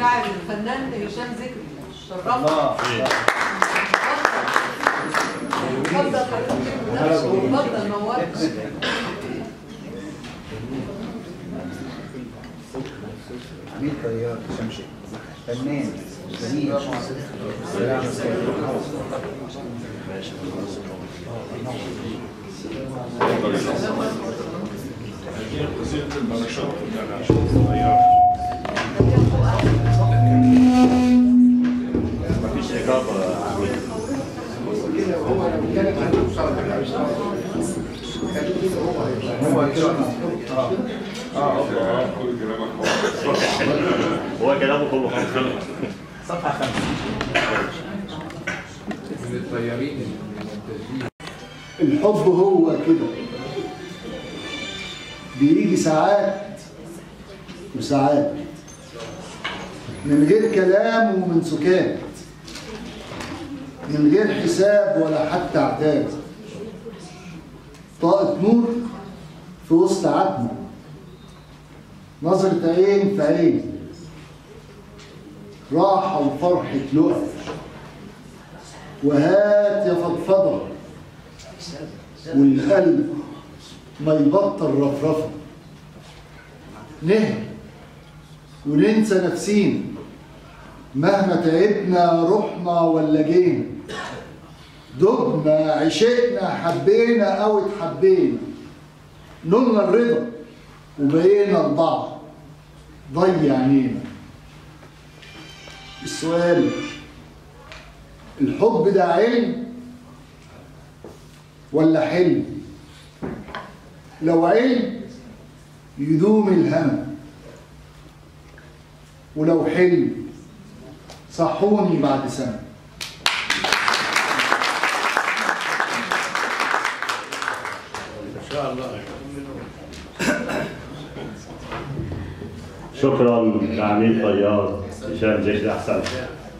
الشاعر الفنان هشام ذكري شرفنا الله اتفضل اتفضل نورت عميد طيار شمشي فنان جميل سلام مفيش إجابة يا عميد هو كده اه اه هو كلامه كله خمسين صفحه خمسه من الطيارين المنتجين الحب هو كده بيجي ساعات وساعات من غير كلام ومن سكات من غير حساب ولا حتى عتاب طاقة نور في وسط عتمة نظرة عين في عين راحة وفرحة لقا وهات يا فضفضة والقلب ما يبطل رفرفه نهدى وننسى نفسينا مهما تعبنا رحنا ولا جينا دبنا عشقنا حبينا او اتحبينا نلنا الرضا وبقينا لبعض ضيع عينينا السؤال الحب ده علم ولا حلم لو علم يدوم الهم ولو حلم صحوني بعد سنة شكرا لعميد طيار هشام ذكري أحسن